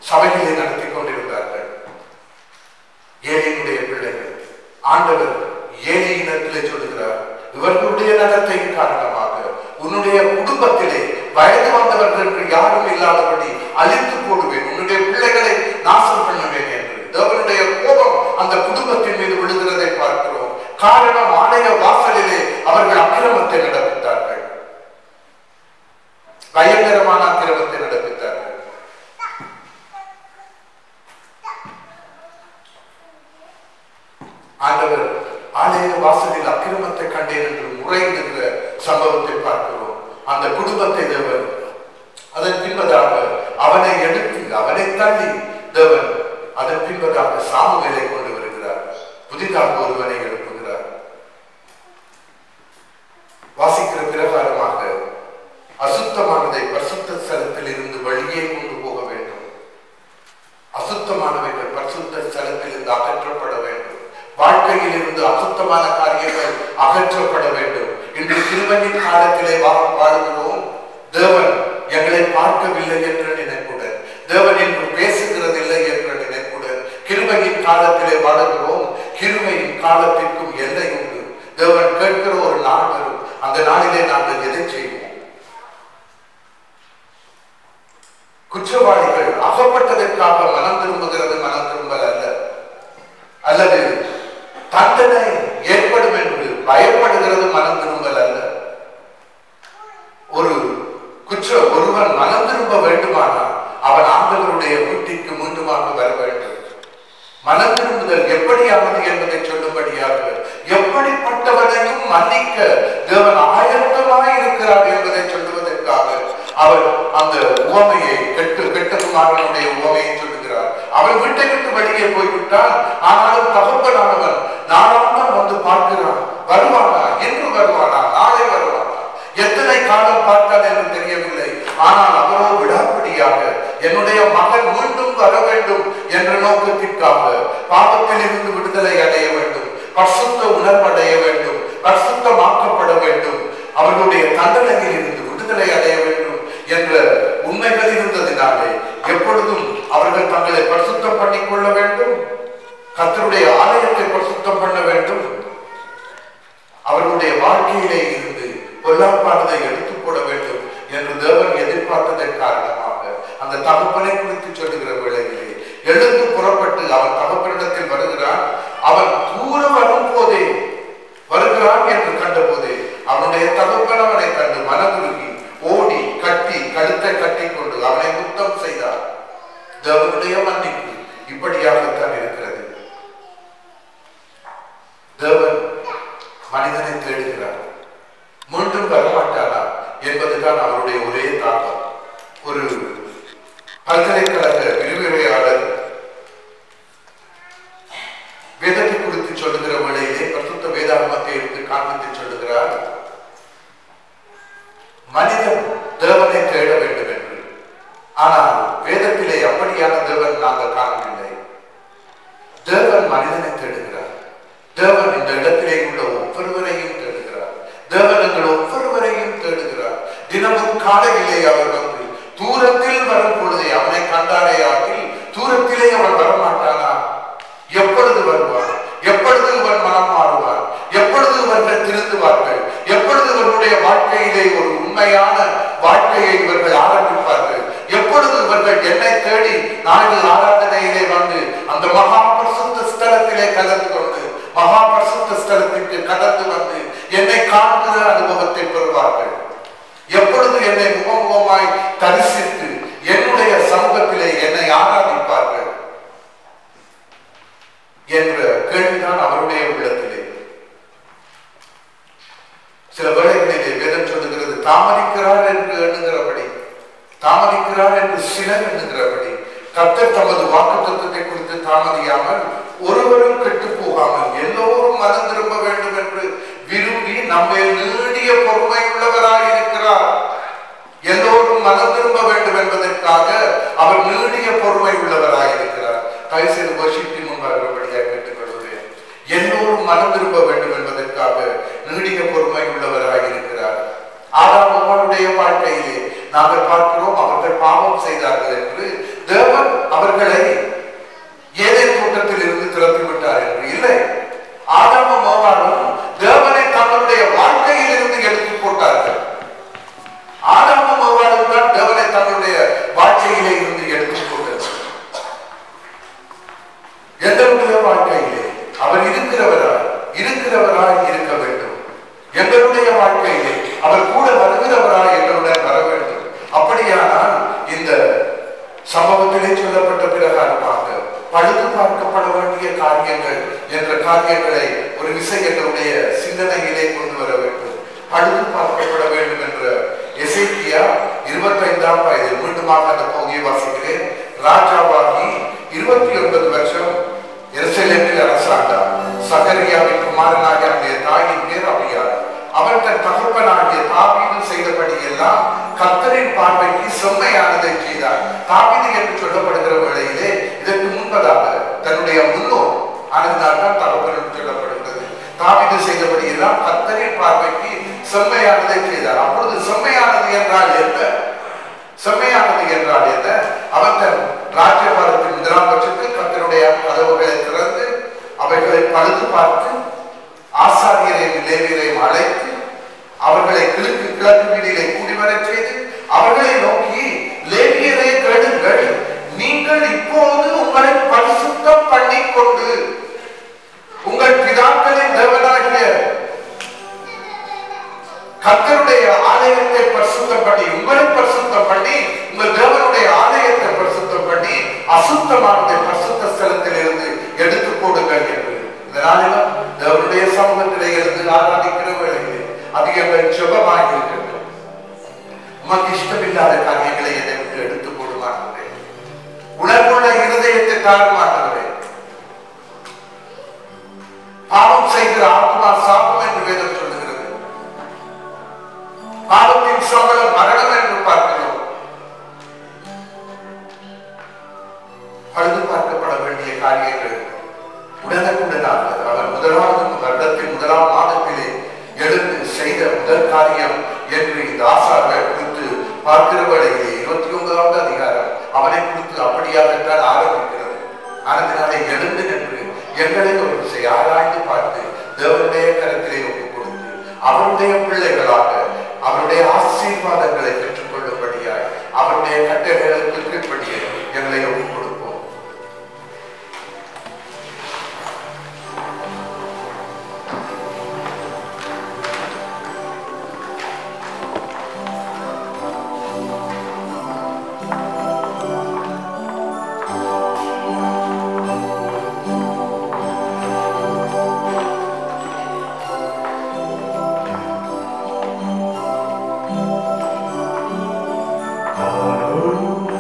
சபைகளை நடத்தி கொண்டிருந்தார்கள் ஏழையினுடைய பிள்ளைகள் ஆண்டவர் ஏழையினத்திலே சொல்லுகிறார் இவர்களுடைய நடத்தையின் காரணமாக உன்னுடைய குடும்பத்திலே வயது வந்தவர்கள் என்று யாரும் இல்லாதபடி அழித்து போடுவேன் உன்னுடைய பிள்ளைகளை நாசம் பண்ணுவேன் என்று தேவனுடைய கோபம் அந்த குடும்பத்தின் மீது விழுகிறதை பார்க்கிறோம் காரணம் ஆலய வாசலிலே அவர்கள் அக்கிரமத்தை நடப்பித்தார்கள் பயங்கரமான அக்கிரமத்தை நடப்பித்தார்கள் ஆண்டவர் ஆலய வாசலில் அக்கிரமத்தை கண்டேன் என்று முறையிடுகிற சம்பவத்தை பார்க்கிறோம் அந்த குடும்பத்தை தேவன் அதன் பின்பதாக அவனை எடுத்து அவனை தள்ளி தேவன் அதன் பின்பதாக சாமுவேலை கொண்டு வருகிறார் புதிதாக ஒருவனை எழுப்புகிறார் வாசிக்கிற பிரகாரமாக அசுத்தமானதை பரிசுத்த ஸ்தலத்தில் இருந்து வழியே கொண்டு போக வேண்டும் அசுத்தமானவைகள் பரிசுத்த ஸ்தலத்தில் இருந்து அகற்றப்பட வேண்டும் வாழ்க்கையில் இருந்து அசுத்தமான காரியங்கள் அகற்றப்பட வேண்டும் இன்று திருவண்ணின் காலத்திலே வா- வாழுகிறோம் தேவன் எங்களை பார்க்கவில்லை என்ற நினைப்புடன் தேவன் இன்று பேசுகிறதில்லை என்ற நினைப்புடன் கிருபையின் காலத்திலே வாழுகிறோம் கிருபையின் காலத்திற்கும் எல்லை உண்டு தேவன் கேட்கிற ஒரு நாள் வரும் அந்த நாளிலே நாங்கள் எதை செய்வோம் குற்றவாளிகள் அகப்பட்டதற்காக மனம் திரும்புகிறது மனம் திரும்பல் அல்ல அல்லது தண்டனை ஏற்படும் என்று பயப்படுகிறது மனம் திரும்பல் அல்ல ஒரு குற்ற ஒருவன் மனம் திரும்ப வேண்டுமானால் அவன் ஆண்டவருடைய வீட்டிற்கு மீண்டுமாக வர வேண்டும் மனம் திரும்புதல் எப்படியானது என்பதை சொல்லும்படியாக எப்படிப்பட்டவனையும் மன்னிக்க தேவன் ஆயத்தமாய் இருக்கிறார் என்பதை சொல்லுவதற்காக அவர் அந்த உவமையை கெட்டு கெட்டகுமாரனுடைய உவமையை சொல்லுகிறார் அவன் வீட்டை விட்டு வெளியே போய்விட்டான் ஆனாலும் தகப்பனானவன் நாளாக வந்து பார்க்கிறான் வருவானா இன்று வருவானா நாளை வருவானா எத்தனை காலம் பார்த்தான் என்று தெரியவில்லை ஆனால் அவரோ விடாப்பிடியாக என்னுடைய மகன் மீண்டும் வர வேண்டும் என்ற நோக்கத்திற்காக பாவத்தில் இருந்து விடுதலை அடைய வேண்டும் பரிசுத்த உணர்வடைய வேண்டும் பரிசுத்தமாக்கப்பட வேண்டும் அவர்களுடைய தண்டனையில் இருந்து விடுதலை அடைய வேண்டும் என்ற உண்மைகள் இருந்ததினாலே எப்பொழுதும் அவர்கள் தங்களை பரிசுத்தம் பண்ணிக் கொள்ள வேண்டும் கர்த்தருடைய ஆலயத்தை பரிசுத்தம் பண்ண வேண்டும் அவர்களுடைய வாழ்க்கையிலே இருந்து பொல்லாப்பானதை எடுத்துக் போட வேண்டும் என்று தேவன் எதிர்பார்த்ததன் காரணமாக அந்த தகப்பனை குறித்து சொல்லுகிற வேளையிலே எழுந்து புறப்பட்டு அவன் தகப்பனிடத்தில் வருகிறான் அவன் தூரம் வரும் போதே வருகிறான் என்று கண்டபோதே அவனுடைய தகப்பன் அவனை கண்டு மனதுருகி ஓடி கட்டி கழுத்தை கட்டி கொண்டு அவனை முத்தம் செய்தார் தேவனுடைய மன்னிப்பு இப்படியாகத்தான் இருக்கிறது தேவன் மனிதனை தேடுகிறார் மீண்டும் வரமாட்டாரா என்பதுதான் அவருடைய ஒரே தாக்கம் ஒரு பல்கலைக்கழக விரிவுரையாளர் வேதத்தை குறித்து சொல்லுகிற வேளையிலே பரிசுத்த வேதாகமத்தை எடுத்து காண்பித்து சொல்லுகிறார் மனிதன் தேவனை தேட வேண்டும் என்று ஆனால் வேதத்திலே அப்படியான தேவன் நாங்கள் காணவில்லை தேவன் மனிதனை தேடுகிறார் தேவன் இந்த இடத்திலே உள்ள ஒவ்வொருவரையும் தேடுகிறார் தேவன் எங்கள் ஒவ்வொருவரையும் தேடுகிறார் தினமும் காலையிலே அவர் வந்து தூரத்தில் வரும் பொழுதே அவனை கண்டாரே ஆகில் தூரத்திலே அவன் வரமாட்டானா எப்பொழுது வருவார் எப்பொழுது இவன் மனம் மாறுவார் எப்பொழுது இவர்கள் திருந்துவார்கள் எப்பொழுது இவர்களுடைய வாழ்க்கையிலே ஒரு உண்மையான வாழ்க்கையை இவர்கள் ஆரம்பிப்பார்கள் எப்பொழுது இவர்கள் என்னை தேடி நாங்கள் ஆராதனையிலே வந்து அந்த மகா பரிசுத்த ஸ்தலத்திலே கலந்து கொண்டு மகா பரிசுத்த ஸ்தலத்திற்கு கடந்து வந்து என்னை காண்கிற அனுபவத்தை பெறுவார்கள் எப்பொழுது என்னை முகமுகமாய் தரிசித்து என்னுடைய சமூகத்திலே என்னை ஆராதிப்பார்கள் என்ற கேள்விதான் அவருடைய உள்ளத்திலே சில வேளைகளிலே வேதம் சொல்லுகிறது தாமதிக்கிறார் என்று எண்ணுகிறபடி தாமதிக்கிறார் என்று சிலர் எண்ணுகிறபடி கர்த்தர் தமது வாக்கு தத்துவத்தை குறித்து தாமதியாமல் ஒருவரும் கெட்டு போகாமல் எல்லோரும் மனம் திரும்ப வேண்டும் என்று விரும்பி நம்மை நீடிய பொறுமை உள்ளவராய் இருக்கிறார் எல்லோரும் மனம் திரும்ப வேண்டும் என்பதற்காக அவர் நீடிய பொறுமை உள்ளவராய் இருக்கிறார் கைசெய்து வசித்து முன்பாகிறபடியாக கேட்டுக்கொள்கிறேன் எல்லோரும் மனம் திரும்ப வேண்டும் என்பதற்காக நீடிய பொறுமை உள்ளவராய் இருக்கிறார் ஆறாம் அவருடைய வாழ்க்கையிலே நாங்கள் பார்க்கிறோம் அவர்கள் பாவம் செய்தார்கள் என்று தேவன் அவர்களை ஏதேன் தோட்டத்தில் இருந்து திறந்து விட்டார் என்று இல்லை ஆதாமும் மோவானும் தேவனை தங்களுடைய வாழ்க்கையில் இருந்து எடுத்து போட்டார்கள் ஆதாமும் மோவானும் தான் தேவனை தங்களுடைய வாழ்க்கையிலே இருந்து எடுத்து போட்டது எங்களுடைய வாழ்க்கையிலே அவர் இருக்கிறவராய் இருக்கிறவராய் இருக்க வேண்டும் எங்களுடைய வாழ்க்கையிலே அவர் கூட வருகிறவராய் எங்களுடன் வர வேண்டும் அப்படியானால் இந்த சம்பவத்திலே சொல்லப்பட்ட பிரகாரமாக பழுது பார்க்கப்பட வேண்டிய காரியங்கள் என்ற காரியங்களை ஒரு விசை எங்களுடைய சிந்தனையிலே கொண்டு வர வேண்டும் பழுது பார்க்கப்பட வேண்டும் என்ற எசேக்கியா இருபத்தைந்தாம் வயதில் மீண்டுமாக அந்த பகுதியை வாசிக்கிறேன் ராஜாவாகி இருபத்தி ஒன்பது வருஷம் எருசலேமில் அரசாண்டார் சகரியாவின் குமாரனாகிய அவனுடைய தாயின் பேர் அபியார் அவன் தன் தகப்பனாகிய தாவீது செய்தபடி எல்லாம் கர்த்தரின் பார்வைக்கு செம்மையானதை செய்தார் தாவீது என்று சொல்லப்படுகிற வேளையிலே இதற்கு முன்பதாக தன்னுடைய முன்னோர் ஆனந்தால் தான் தகப்பன் என்று சொல்லப்படுகிறது தாவீது செய்தபடி எல்லாம் கர்த்தரின் பார்வைக்கு செம்மையானதை செய்தார் அப்பொழுது செம்மையானது என்றால் என்ன செம்மையானது என்றால் என்ன அவன் தன் ராஜ்யபாரத்தின் முதலாம் பட்சத்தில் கத்தருடைய கதவுகளை திறந்து அவைகளை பழுது பார்த்து ஆசாரியரையும் லேவியரையும் அழைத்து அவர்களை கிழக்கு கிழக்கு வீதியிலே கூடிவரச் செய்து அவர்களை நோக்கி லேவியரை கேளுங்கள் நீங்கள் இப்போது உங்களை பரிசுத்தம் பண்ணிக் கொண்டு உங்கள் பிதாக்களின் தேவனாகிய கர்த்தருடைய ஆலயத்தை பரிசுத்தம் பண்ணி உங்களை பரிசுத்தம் பண்ணி உங்கள் தேவனுடைய ஆலயத்தை பரிசுத்தம் பண்ணி அசுத்தமானதை பரிசுத்த ஸ்தலத்தில் இருந்து எடுத்து போடுங்கள் என்று இதனாலும் தேவனுடைய சமூகத்திலே இருந்து ஆராதிக்கிற வேளையிலே அது எங்கள் சுபமாக இருக்கட்டும் உமக்கு இஷ்டமில்லாத காரியங்களை என்னை விட்டு எடுத்து போடுமாட்டே உணர்வுள்ள இருதயத்தை தாழ்மாட்டவரே பாவம் செய்கிற ஆத்மா சாபம் என்று வேதம் சொல்லுகிறது பாவத்தின் சம்பளம் மரணம் என்று பார்க்கிறோம் பழுது பார்க்கப்பட வேண்டிய காரியங்கள் உடனுக்குடனாக அவர் முதலாவது வருடத்தின் முதலாம் மாதத்திலே எழுந்து செய்த முதல் காரியம் என்று இந்த ஆசார்கள் குறித்து பார்க்கிற வேளையிலே இருபத்தி ஒன்பதாவது அதிகாரம் அவனை குறித்து அப்படியாகத்தான் ஆரம்பிக்கிறது ஆனதினாலே எழுந்து நின்று எங்களை ஒரு விசை ஆராய்ந்து பார்த்து தேவனுடைய கரத்திலே ஒப்புக் கொடுத்து அவருடைய பிள்ளைகளாக அவருடைய ஆசீர்வாதங்களை பெற்றுக்கொள்ளும்படியாய் அவருடைய கட்டளைகளுக்கு கீழ்ப்படியே எங்களை ஒப்புக் கொடுப்போம் Oh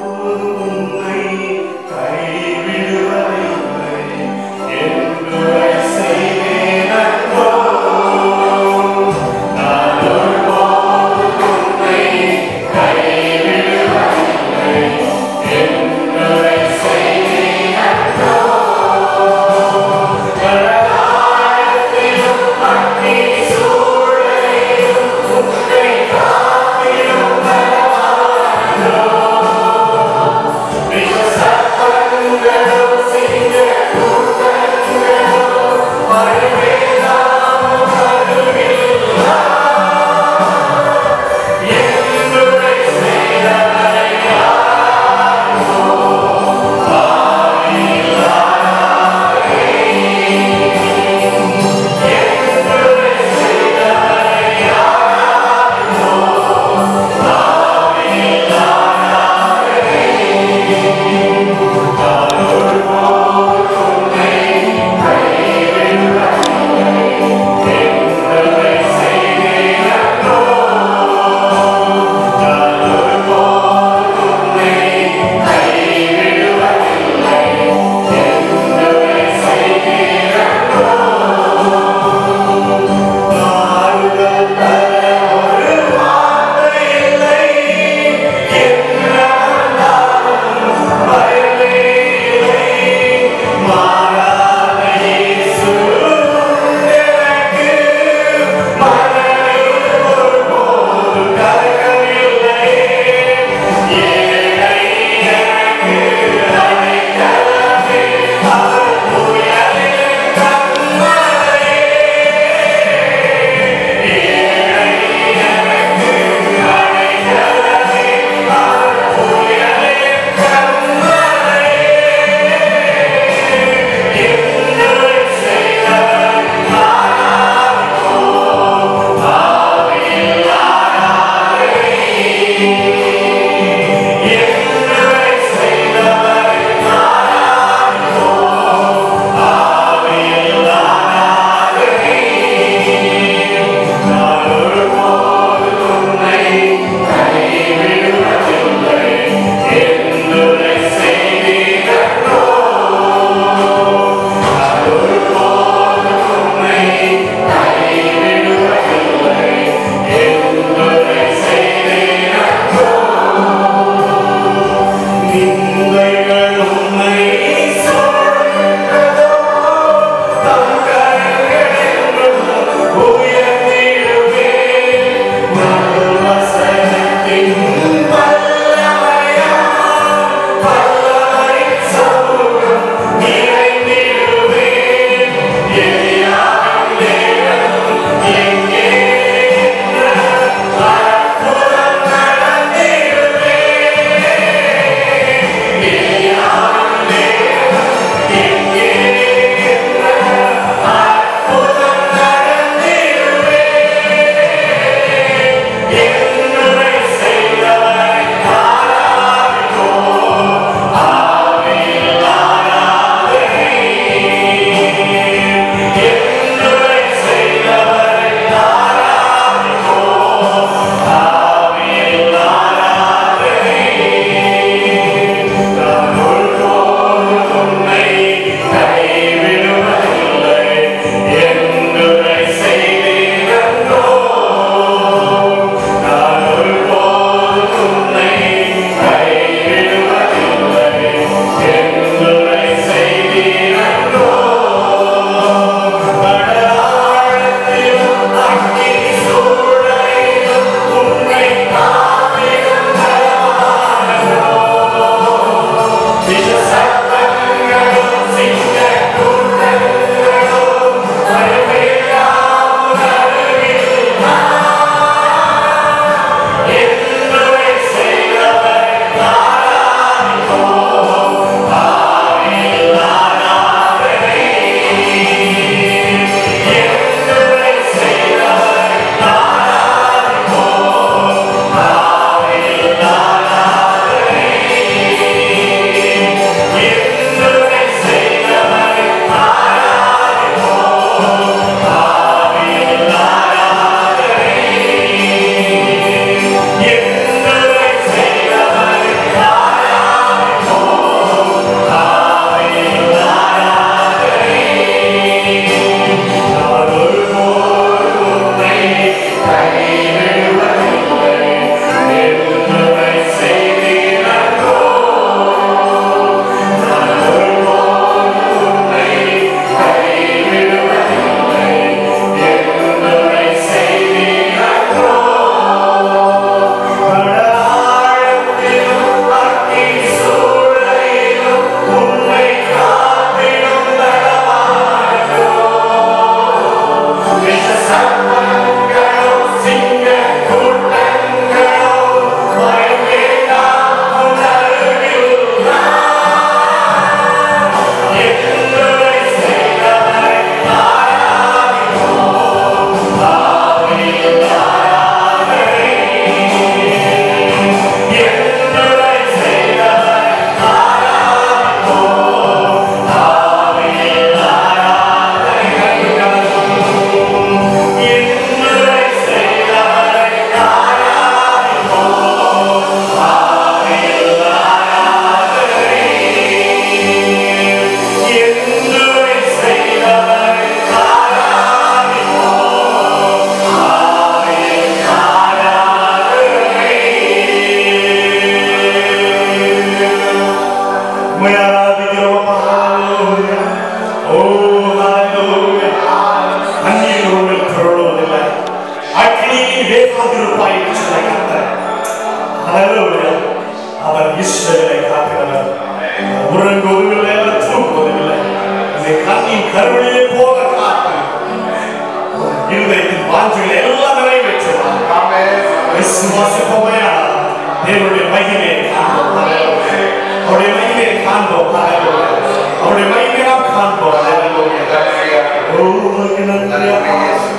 உம்மை ஆராதிக்கிறோம் ஹalleluya ஓ ஹalleluya அந்நியர் உங்கள் பொருளுவதில்லை அக்னியில் வேகாதிருப்பாய் என்று சொன்ன கர்த்தர் ஹalleluya அவர் இஸ்ரவேலை காக்கிறவர் அவர் உறங்குவதில்லை அவர் தூங்குவதில்லை இந்த கண்ணின் கருவிலே போல காத்து உன் இருதயத்தின் வாஞ்சிகளை எல்லாம் நிறைவேற்றுவார் விசுவாசிப்போமையானால் தேவனுடைய மகிமையை காண்போம் ஹalleluya. அவருடைய மகிமையை காண்போம் ஹalleluya. அவருடைய மகிமையை நாம் காண்போம் ஹalleluya. ஓ, உமக்கு நன்றி அப்பா.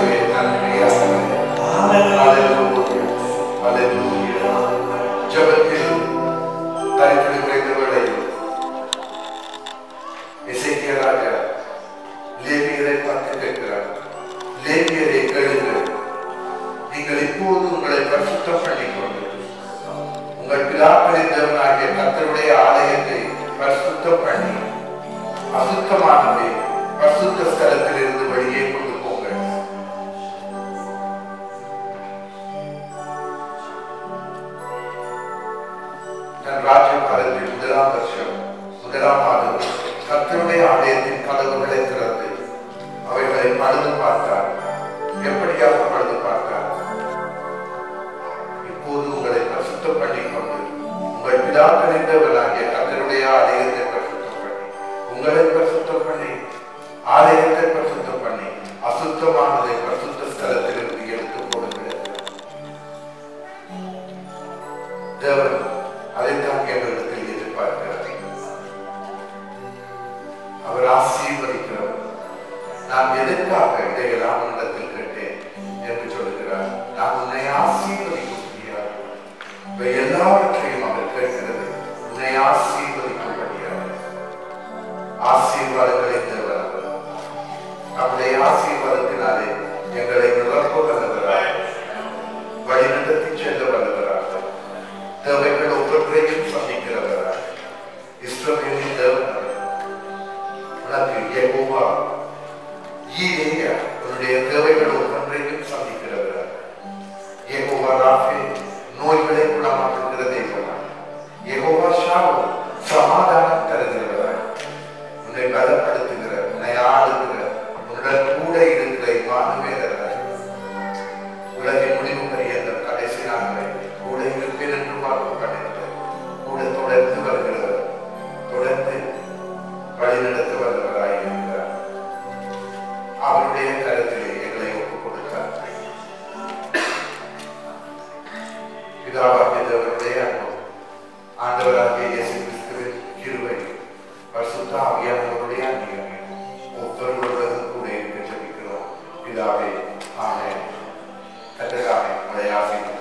ஹalleluya. ஜபத்தில் தரித்திருக்கிற இந்த வேளையில் இசைக்கிய ராஜா லேவியரை பார்த்து கேட்கிறார் லேவியரை கேளுங்கள் நீங்கள் இப்போது உங்களை பரிசுத்தம் பண்ணிக்கொண்டு உங்கள் பிதாக்களின் தேவனாகிய கர்த்தருடைய ஆலயத்தை பரிசுத்தம் பண்ணி அசுத்தமானதை பரிசுத்த ஸ்தலத்தில் இருந்து வெளியே கொண்டு போங்கள் தன் ராஜ்யபாரத்தின் முதலாம் வருஷம் முதலாம் மாதம் கர்த்தருடைய ஆலயத்தின் கதவுகளை திறந்து அவைகளை பழுது பார்த்தார் எப்படியாக பழுது பார்த்தார் இப்போது உங்களை பரிசுத்தம் பண்ணிக்கொண்டு உங்கள் பிதாக்களின் தேவனாகிய கர்த்தருடைய ஆலயத்தை பரிசுத்தம் பண்ணி உங்களை பரிசுத்தம் பண்ணி ஆலயத்தை பரிசுத்தம் பண்ணி அசுத்தமானதை பரிசுத்த ஸ்தலத்திலிருந்து எடுத்து போடுங்கள் தேவன் அதைத்தான் எங்களிடத்தில் எதிர்பார்க்கிறார் அவர் ஆசீர்வதிக்கிறவர் நான் எதற்காக இதையெல்லாம் உன்னிடத்தில் கேட்டேன் என்று சொல்லுகிறார் நான் உன்னை ஆசீர்வதிக்க முடியாது இவை எல்லாவற்றையும் அவர் கேட்கிறது உன்னை ஆசீர்வதிக்க முடியாது ஆசீர்வாதங்களை தேவர் அவர் அவருடைய ஆசீர்வாதத்தினாலே எங்களை நிரப்ப வல்லவராய் வழிநடத்தி செல்ல வல்லவராக தேவைகள் ஒவ்வொன்றையும் சந்திக்கிறவராய் இஸ்ரவேலின் தேவன் அவர். உனக்கு யெகோவா ஈரேயா உன்னுடைய தேவைகள் ஒவ்வொன்றையும் சந்திக்கிறவராய் யெகோவா ராஃபே நோய்களை குணமாக்குகிற தெய்வம் யெகோவா ஷாவு சமாதானம் தருகிறவராய் உன்னை பலப்படுத்துகிற உன்னை ஆளுகிற உன்னுடன் கூட இருக்கிற இமானுவேலராய் உலகின் முடிவு பரியந்த கடைசி நாட்களை கூட இருப்பேன் என்று பார்க்கப்படுகிறது கூட தொடர்ந்து வருகிறவர் தொடர்ந்து வழிநடத்த வல்லவராய் இருக்கிறார் அவருடைய கருத்திலே எங்களை ஒப்புக் கொடுத்தார் பிதாவாகிய தேவனுடைய அன்பும் ஆண்டவராகிய இயேசு கிறிஸ்துவின் கிருபை பரிசுத்த ஆவியானவருடைய அந்நியமே ஒவ்வொருவருடன் கூட இருக்க ஜெபிக்கிறோம் பிதாவே ஆமென் கத்தராமே உங்களை ஆசீர்வதிப்பாராக.